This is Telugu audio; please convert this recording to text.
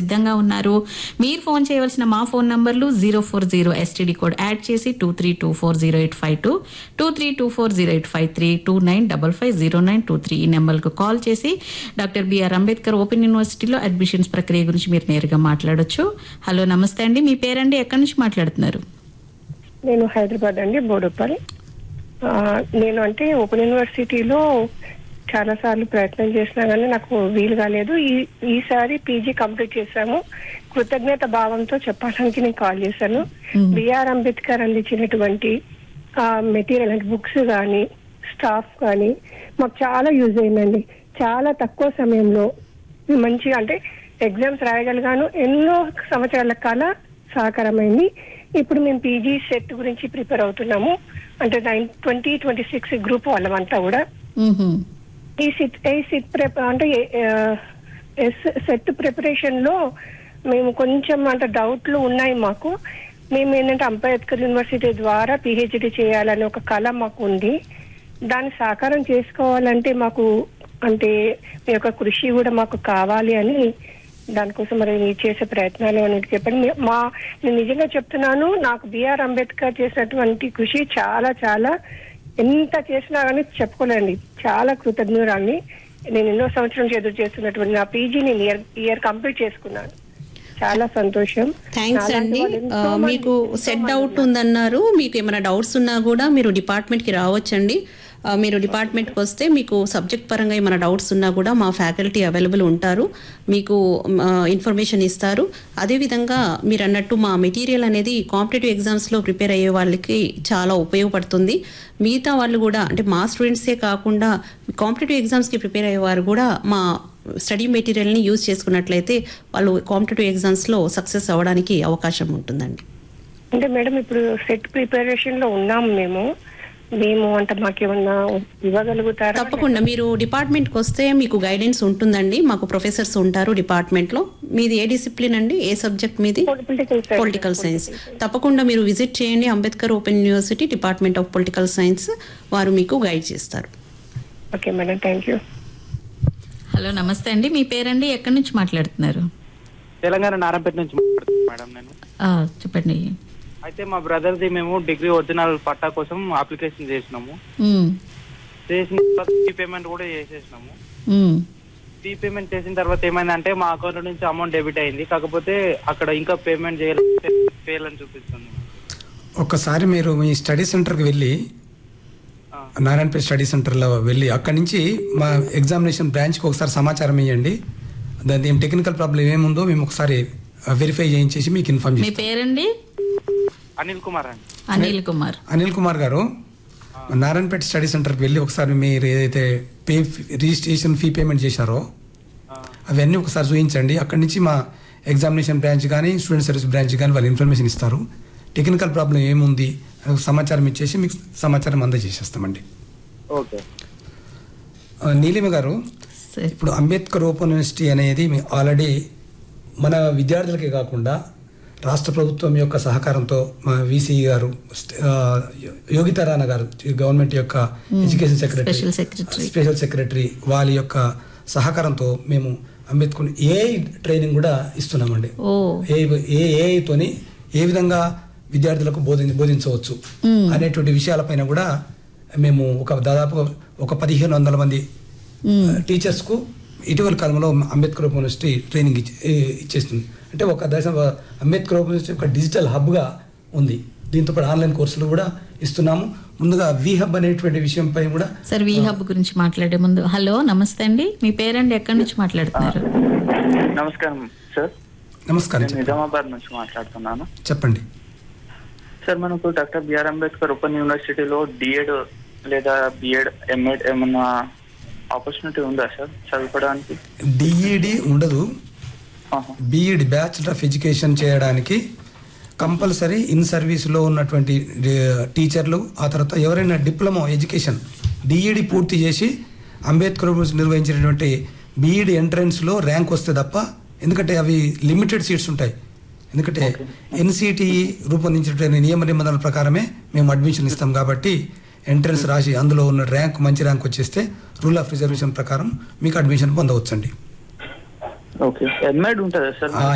సిద్ధంగా ఉన్నారు మీరు ఫోన్ చేయవలసిన మా ఫోన్ నంబర్లు zero four zero STD code add చేసి two three two four zero eight five two two three two four zero eight five three two nine double five zero nine two three ఈ నెంబర్కు కాల్ చేసి డాక్టర్ బిఆర్ అంబేద్కర్ ఓపెన్ యూనివర్సిటీలో అడ్మిషన్స్ ప్రక్రియ గురించి మీరు నేరుగా మాట్లాడొచ్చు హలో నమస్తే అండి మీ పేరండి ఎక్కడి నుంచి మాట్లాడుతున్నారు నేను హైదరాబాద్ అండి బోడుపల్ ఆ, నేను అంటే ఓపెన్ యూనివర్సిటీలో చాలా సార్లు ప్రయత్నం చేసినా కానీ నాకు వీలు కాలేదు ఈ ఈసారి పీజీ కంప్లీట్ చేశాము కృతజ్ఞత భావంతో చెప్పడానికి నేను కాల్ చేశాను బిఆర్ అంబేద్కర్ అందించినటువంటి మెటీరియల్ అంటే బుక్స్ కానీ స్టాఫ్ కానీ మాకు చాలా యూజ్ అయిందండి చాలా తక్కువ సమయంలో మంచి అంటే ఎగ్జామ్స్ రాయగలిగాను ఎన్నో సంవత్సరాల కాల సహకారమైంది ఇప్పుడు మేము పీజీ సెట్ గురించి ప్రిపేర్ అవుతున్నాము అంటే nine twenty twenty six group వాళ్ళమంతా కూడా మ్హూ. ఈ సిట్ ఈ సిట్ ప్రిప అంటే సెట్ ప్రిపరేషన్ లో మేము కొంచెం అంటే డౌట్లు ఉన్నాయి మాకు మేము ఏంటంటే అంబేద్కర్ యూనివర్సిటీ ద్వారా పిహెచ్డి చేయాలనే ఒక కళ మాకు ఉంది దాన్ని సాకారం చేసుకోవాలంటే మాకు అంటే మీ యొక్క కృషి కూడా మాకు కావాలి అని దానికోసం మరి మీరు చేసే ప్రయత్నాలు అనేది చెప్పండి మీ- మా నేను నిజంగా చెప్తున్నాను నాకు బిఆర్ అంబేద్కర్ చేసినటువంటి కృషి చాలా చాలా ఎంత చేసినా కానీ చెప్పుకోలేండి చాలా కృతజ్ఞురాల్ని నేను ఎన్నో సంవత్సరం నుంచి ఎదురు చేస్తున్నటువంటి నా పీజీ నేను ఇయర్ ఇయర్ కంప్లీట్ చేసుకున్నాను చాలా సంతోషం థ్యాంక్స్ నాలాంటి అండి వాళ్ళు ఎంతో ఆ, మంది- మీకు ఎంతో సెట్ మంది డౌట్ ఉందన్నారు మీకు ఏమైనా డౌట్స్ ఉన్నా కూడా మీరు డిపార్ట్మెంట్కి రావచ్చండి ఆ, మీరు డిపార్ట్మెంట్కి వస్తే మీకు సబ్జెక్ట్ పరంగా ఏమైనా డౌట్స్ ఉన్నా కూడా మా ఫ్యాకల్టీ అవైలబుల్ ఉంటారు మీకు ఇన్ఫర్మేషన్ ఇస్తారు అదేవిధంగా మీరు అన్నట్టు మా మెటీరియల్ అనేది కాంపిటేటివ్ ఎగ్జామ్స్లో ప్రిపేర్ అయ్యే వాళ్ళకి చాలా ఉపయోగపడుతుంది మిగతా వాళ్ళు కూడా అంటే మా స్టూడెంట్సే కాకుండా కాంపిటేటివ్ ఎగ్జామ్స్కి ప్రిపేర్ అయ్యేవారు కూడా మా స్టడీ మెటీరియల్ని యూజ్ చేసుకున్నట్లయితే వాళ్ళు కాంపిటేటివ్ ఎగ్జామ్స్లో సక్సెస్ అవ్వడానికి అవకాశం ఉంటుందండి అంటే మేడం ఇప్పుడు సెట్ ప్రిపరేషన్ లో ఉన్నాము మేము మేము అంటే మాకేమన్నా ఇవ్వగలుగుతారా తప్పకుండా మీరు డిపార్ట్మెంట్కి వస్తే మీకు గైడెన్స్ ఉంటుందండి మాకు ప్రొఫెసర్స్ ఉంటారు డిపార్ట్మెంట్లో మీది ఏ డిసిప్లిన్ అండి ఏ సబ్జెక్ట్ మీది పొలిటికల్ సైన్స్ పొలిటికల్ సైన్స్ తప్పకుండా మీరు విజిట్ చేయండి Ambedkar open university department of political science వారు మీకు గైడ్ చేస్తారు okay madam thank you hello నమస్తే అండి మీ పేరండి ఎక్కడి నుంచి మాట్లాడుతున్నారు తెలంగాణ నారాయణపేట నుంచి మాట్లాడుతున్నాను మేడం నేను ఆ, చెప్పండి అయితే మా బ్రదర్ది మేము డిగ్రీ ఒరిజినల్ పట్టా కోసం అప్లికేషన్ చేసినాము మ్, చేసిన తర్వాత ఫీ పేమెంట్ కూడా చేసేసినాము మ్, ఫీ పేమెంట్ చేసిన తర్వాత ఏమైందంటే మా అకౌంట్ నుంచి అమౌంట్ డెబిట్ అయింది కాకపోతే అక్కడ ఇంకా పేమెంట్ చేయలేదు ఫెయిల్ అని చూపిస్తుంది ఒక్కసారి మీరు మీ స్టడీ సెంటర్కి వెళ్ళి ఆ. నారాయణపేట స్టడీ సెంటర్లో వెళ్ళి అక్కడి నుంచి మా ఎగ్జామినేషన్ బ్రాంచ్కి ఒకసారి సమాచారం ఇవ్వండి దాని ఏం టెక్నికల్ ప్రాబ్లం ఏముందో మేము ఒకసారి వెరిఫై చేయించేసి మీకు ఇన్ఫార్మ్ మీ చేస్తాం పేరండి అనిల్ కుమార్ అండి అనిల్ కుమార్ అనిల్ కుమార్ గారు నారాయణపేట స్టడీ సెంటర్కి వెళ్ళి ఒకసారి మీరు ఏదైతే పే రిజిస్ట్రేషన్ ఫీ పేమెంట్ చేశారో ఆ, అవన్నీ ఒకసారి చూపించండి అక్కడి నుంచి మా ఎగ్జామినేషన్ బ్రాంచ్ కానీ స్టూడెంట్ సర్వీస్ బ్రాంచ్ కానీ వాళ్ళు ఇన్ఫర్మేషన్ ఇస్తారు టెక్నికల్ ప్రాబ్లం ఏముంది అని ఒక సమాచారం ఇచ్చేసి మీకు సమాచారం అందజేసేస్తామండి ఓకే ఆ, నీలిమ గారు సరే. ఇప్పుడు అంబేద్కర్ ఓపెన్ యూనివర్సిటీ అనేది మీ ఆల్రెడీ మన విద్యార్థులకే కాకుండా రాష్ట్ర ప్రభుత్వం యొక్క సహకారంతో మా వీసీ గారు స్ట్- ఆ, యోగితా రాణా గారు ఈ గవర్నమెంట్ యొక్క education secretary special secretary. Special secretary వాళ్ళ యొక్క సహకారంతో మేము అంబేద్కర్ ఏఐ ట్రైనింగ్ కూడా ఇస్తున్నామండి ఓ ఏ ఏ ఏఐతోని ఏ విధంగా విద్యార్థులకు బోధి బోధించవచ్చు అనేటువంటి విషయాలపైన కూడా మేము ఒక దాదాపు ఒక పదిహేను వందల మంది టీచర్స్ కు ఇటీవల కాలంలో అంబేద్కర్ ఓపెన్ యూనివర్సిటీ ట్రైనింగ్ ఇచ్చి- ఏ- ఇచ్చేస్తుంది అంటే ఒక దశ అంబేద్కర్ ఓపెన్ యూనివర్సిటీ ఒక డిజిటల్ హబ్ గా ఉంది దీంతో పాటు ఆన్లైన్ కోర్సులు కూడా ఇస్తున్నాము ముందుగా వి హబ్ అనేటువంటి విషయంపై కూడా సార్ వి హబ్ గురించి మాట్లాడే ముందు హలో నమస్తే అండి మీ పేరండి ఎక్కడి నుంచి మాట్లాడుతున్నారు నమస్కారం సార్ నమస్కారం నేను చెప్పండి. నిజామాబాద్ నుంచి మాట్లాడుతున్నాను చెప్పండి సార్ మనకు డాక్టర్ బిఆర్ అంబేద్కర్ ఓపెన్ యూనివర్సిటీలో డిఎడ్ లేదా బిఎడ్ ఎంఎడ్ ఏమన్నా ఆపర్చునిటీ ఉందా సార్ చదువుకోవడానికి డిఈడి ఉండదు ఆహా. బీఈడి బ్యాచిలర్ ఆఫ్ ఎడ్యుకేషన్ చేయడానికి కంపల్సరీ ఇన్ సర్వీస్లో ఉన్నటువంటి డి- టీచర్లు ఆ తర్వాత ఎవరైనా డిప్లొమా ఎడ్యుకేషన్ డిఈడి పూర్తి చేసి అంబేద్కర్ యూనివర్సిటీ నిర్వహించినటువంటి బీఈడి ఎంట్రన్స్లో ర్యాంక్ వస్తే తప్ప ఎందుకంటే అవి లిమిటెడ్ సీట్స్ ఉంటాయి ఎందుకంటే ఎన్సిటిఈ రూపొందించినటువంటి నియమ నిబంధనల ప్రకారమే మేము అడ్మిషన్ ఇస్తాం కాబట్టి ఎంట్రన్స్ రాసి అందులో ఉన్న ర్యాంక్ మంచి ర్యాంక్ వచ్చేస్తే రూల్ ఆఫ్ రిజర్వేషన్ ప్రకారం మీకు అడ్మిషన్ పొందవచ్చండి ఓకే ఎంఎడ్ ఉంటుందా సార్ ఆ